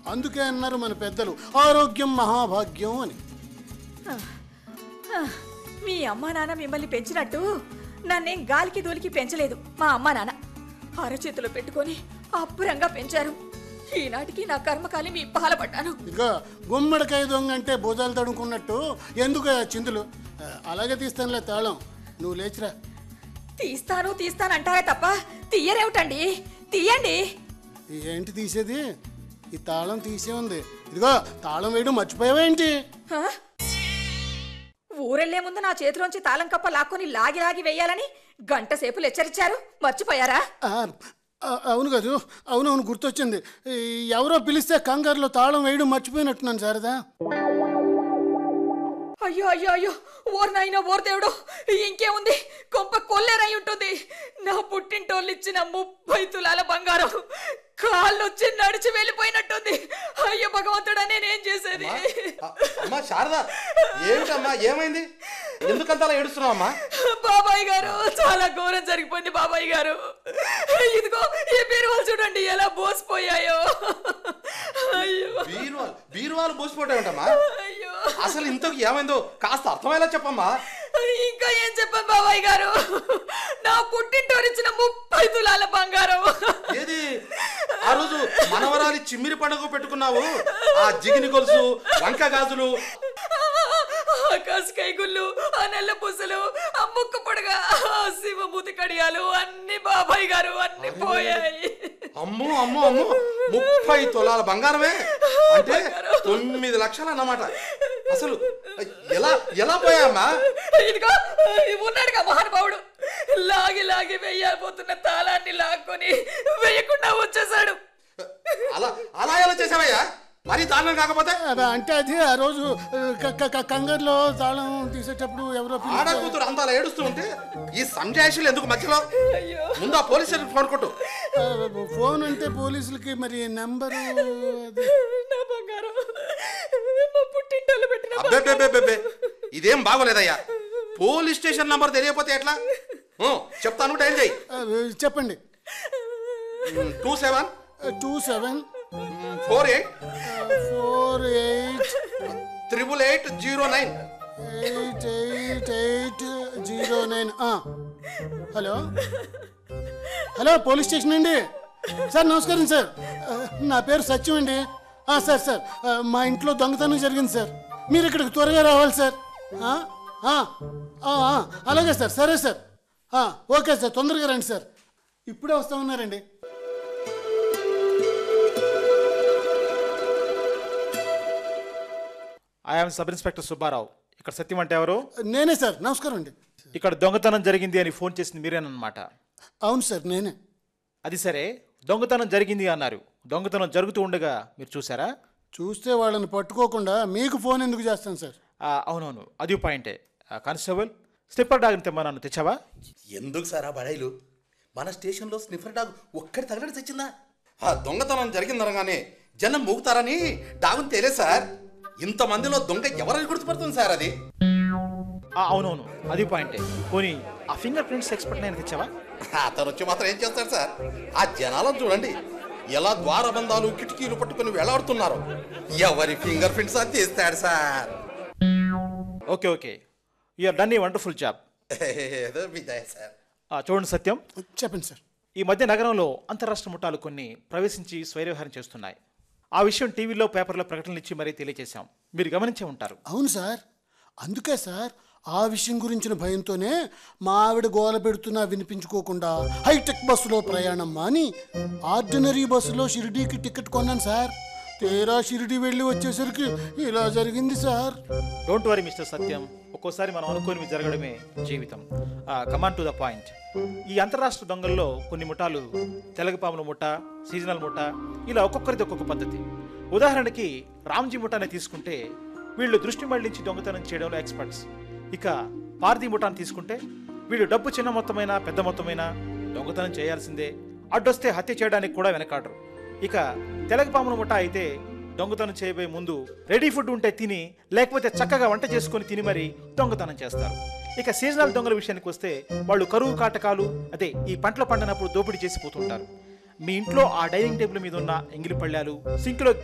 అందుకే అన్నారు మన పెద్దలు ఆరోగ్యం మహాభాగ్యం అని మీ అమ్మా నాన్న మిమ్మల్ని పెంచినట్టు నన్నేం గాలికి దూలికి పెంచలేదు మా అమ్మా నాన్న అరచేతిలో పెట్టుకొని అబ్బురంగా పెంచారు ఈనాటికి నా కర్మకాలి మీ పాలపడ్డాను ఇదిగో గుమ్మడికాయ దొంగ అంటే భుజాలు తడుముకున్నట్టు ఎందుకు ఆ చిందులు ఆ, అలాగే తీస్తానులే తాళం నువ్వు లేచిరా తీస్తాను తీస్తాను అంటారే తప్ప తీయరేమిటండి తీయండి ఏంటి తీసేది ఈ తాళం తీసే ఉంది ఇదిగో తాళం వేయడం మర్చిపోయావేంటి హ? ఊరెళ్లే ముందు నా చేతిలోంచి తాళం కప్ప లాక్కొని లాగి లాగి వేయాలని గంట సేపు లెచ్చరిచ్చారు మర్చిపోయారా ఆ, ఆ, అవును కాదు అవును అవును గుర్తొచ్చింది ఈ ఎవరో పిలిస్తే కంగారులో తాళం వేయడం మర్చిపోయినట్టున్నాను శారదా అయ్యో అయ్యో అయ్యో ఓర్ నాయనో ఓర్ దేవుడు ఇంకేముంది కొంప కొల్లేరై ఉంటుంది నా పుట్టింటోళ్ళు ఇచ్చిన ముప్పై తులాల బంగారం కాళ్ళు వచ్చి నడిచి వెళ్ళిపోయినట్టుంది అయ్యో భగవంతుడా నేనేం చేసేది అ- అమ్మా శారద ఏమిటమ్మా ఏమైంది ఎందుకంత అలా ఏడుస్తున్నావు అమ్మా బాబాయ్ గారు చాలా ఘోరం జరిగిపోయింది బాబాయ్ గారు ఇదిగో ఈ బీరువాలు చూడండి ఎలా బోసిపోయాయో అయ్యో బీరువాలు బీరువాలు బోసిపోతాయంటమ్మా అయ్యో అసలు ఇంతకు ఏమైందో కాస్త అర్థమయ్యేలా చెప్పమ్మా ఇంకా ఏం చెప్పాను బాబాయ్ గారు నా పుట్టింటోరిచ్చిన ముప్పై తులాల బంగారం ఏది ఆ రోజు మనవరాలి చిమ్మిరి పండుగ పెట్టుకున్నావు ఆ జిగిని గొలుసు వంక గాజులు ఆకాశ కైగుళ్ళు ఆ నల్ల పూసలు ఆ ముక్కు పొడగ ఆ శివమూతి కడియాలు అన్ని బాబాయ్ గారు అన్ని పోయాయి అమ్మో అమ్మో అమ్మో ముప్పై తులాల బంగారమే అంటే తొమ్మిది లక్షలు అన్నమాట అసలు ఎలా ఎలా పోయామ్మా ఇదిగో ఉన్నాడుగా మహానుభావుడు లాగి లాగి వెయ్యబోతున్న తాళాన్ని లాక్కొని వేయకుండా వచ్చేసాడు అలా అలా ఎలా చేసావయ్యా మరి దారుణం కాకపోతే అబ్బా, అంటే అది ఆ రోజు ఆ, క- క- క- కంగారులో తాళం తీసేటప్పుడు ఎవరో పిలిస్తే- ఆడ కూతురు అంత అలా ఏడుస్తూ ఉంటే ఈ సంజాయిషులు ఎందుకు మధ్యలో అయ్యో ముందు ఆ పోలీస్ స్టేషన్ ఫోన్ కొట్టు ఆ, ఫోన్ అంటే పోలీసులకి మరి నెంబరు అది నా బంగారం మా పుట్టింటోళ్ళు పెట్టిన అబ్బే ఇదేం బాగోలేదయ్యా పోలీస్ స్టేషన్ నంబర్ తెలియకపోతే ఎట్లా ఊ, చెప్తాను డైల్ చేయి ఆ, చెప్పండి two seven two seven four eight four eight triple eight zero nine eight eight eight zero nine hello hello police station అండి సార్ నమస్కారం సార్ ఆ, నా పేరు సత్యం అండి ఆ, సార్ సార్ ఆ, మా ఇంట్లో దొంగతనం జరిగింది సార్ మీరు ఇక్కడికి త్వరగా రావాలి సార్ ఆ, ఆ, ఆ, ఆ, అలాగే సార్ సరే సార్ ఆ, ఓకే సార్ తొందరగా రండి సార్ ఇప్పుడే వస్తా ఉన్నారండి ఐఎమ్ సబ్ ఇన్స్పెక్టర్ సుబ్బారావు ఇక్కడ సత్యం అంటే ఎవరు నేనే సార్ నమస్కారం అండి ఇక్కడ దొంగతనం జరిగింది అని ఫోన్ చేసింది మీరేనమాట అవును సార్ నేనే అది సరే దొంగతనం జరిగింది అన్నారు దొంగతనం జరుగుతూ ఉండగా మీరు చూసారా చూస్తే వాళ్ళని పట్టుకోకుండా మీకు ఫోన్ ఎందుకు చేస్తాను సార్ ఆ, అవునవును అది పాయింటే ఆ, కానిస్టేబుల్ స్లిప్పర్ డాగ్ని తెమ్మన్నాను తెచ్చావా ఎందుకు సార్ ఆ బడాయిలు మన స్టేషన్లో స్నిఫర్ డాగ్ ఒక్కడి తగలడి తెచ్చిందా ఆ దొంగతనం జరిగిందనగానే జనం మూగుతారని డాగుని తేలేదు సార్ ఇంతమందిలో దొంగ ఎవరని గుర్తుపడుతుంది సార్ అది ఆ, అవునవును అది పాయింటే పోనీ ఆ ఫింగర్ ప్రింట్స్ ఎక్స్పర్ట్ నేను తెచ్చావా అతను వచ్చి మాత్రం ఏం చేస్తాడు సార్ ఆ జనాలను చూడండి ఎలా ద్వారబంధాలు కిటికీలు పట్టుకొని వేలాడుతున్నారు ఎవరి ఫింగర్ ప్రింట్స్ అది తీస్తాడు sir okay okay you're done ఈ వండర్ఫుల్ జాబ్ ఏదో విజయ్ సార్ చూడండి సత్యం చెప్పండి సార్ ఈ మధ్య నగరంలో అంతరాష్ట్ర ముఠాలు కొన్ని ప్రవేశించి స్వైరవ్యవహారం చేస్తున్నాయి ఆ విషయం టీవీలో పేపర్లో ప్రకటనలు ఇచ్చి మరీ తెలియజేశాం మీరు గమనించే ఉంటారు అవును సార్ అందుకే సార్ ఆ విషయం గురించిన భయంతోనే మా ఆవిడ గోల పెడుతున్నా వినిపించుకోకుండా హైటెక్ బస్సులో ప్రయాణం మాని ఆర్డినరీ బస్సులో షిరిడీకి టికెట్ కొన్నాను సార్ తీరా షిరిడి వెళ్ళి వచ్చేసరికి ఇలా జరిగింది sir don't worry mister Satyam ఒక్కోసారి మనం అనుకోనివి జరగడమే జీవితం కమాన్ టు ద పాయింట్ ఈ అంతరాష్ట్ర దొంగల్లో కొన్ని ముఠాలు తెలగపాముల ముఠ సీజనల్ ముఠ ఇలా ఒక్కొక్కరిది ఒక్కొక్క పద్ధతి ఉదాహరణకి రామ్జీ ముఠాని తీసుకుంటే వీళ్ళు దృష్టి మళ్లించి దొంగతనం చేయడంలో ఎక్స్పర్ట్స్ ఇక పార్దీ ముఠాని తీసుకుంటే వీళ్ళు డబ్బు చిన్న మొత్తమైన పెద్ద మొత్తమైన దొంగతనం చేయాల్సిందే అడ్డొస్తే హత్య చేయడానికి కూడా వెనకాడరు ఇక తెలగపాముల ముఠ అయితే దొంగతనం చేయబోయే ముందు రెడీ ఫుడ్ ఉంటే తిని లేకపోతే చక్కగా వంట చేసుకొని తిని మరి దొంగతనం చేస్తారు ఇక సీజనల్ దొంగల విషయానికి వస్తే వాళ్ళు కరువు కాటకాలు అదే ఈ పంటలు పండినప్పుడు దోపిడీ చేసి పోతుంటారు మీ ఇంట్లో ఆ డైనింగ్ టేబుల్ మీద ఉన్న ఎంగిలి పళ్ళాలు సింక్లో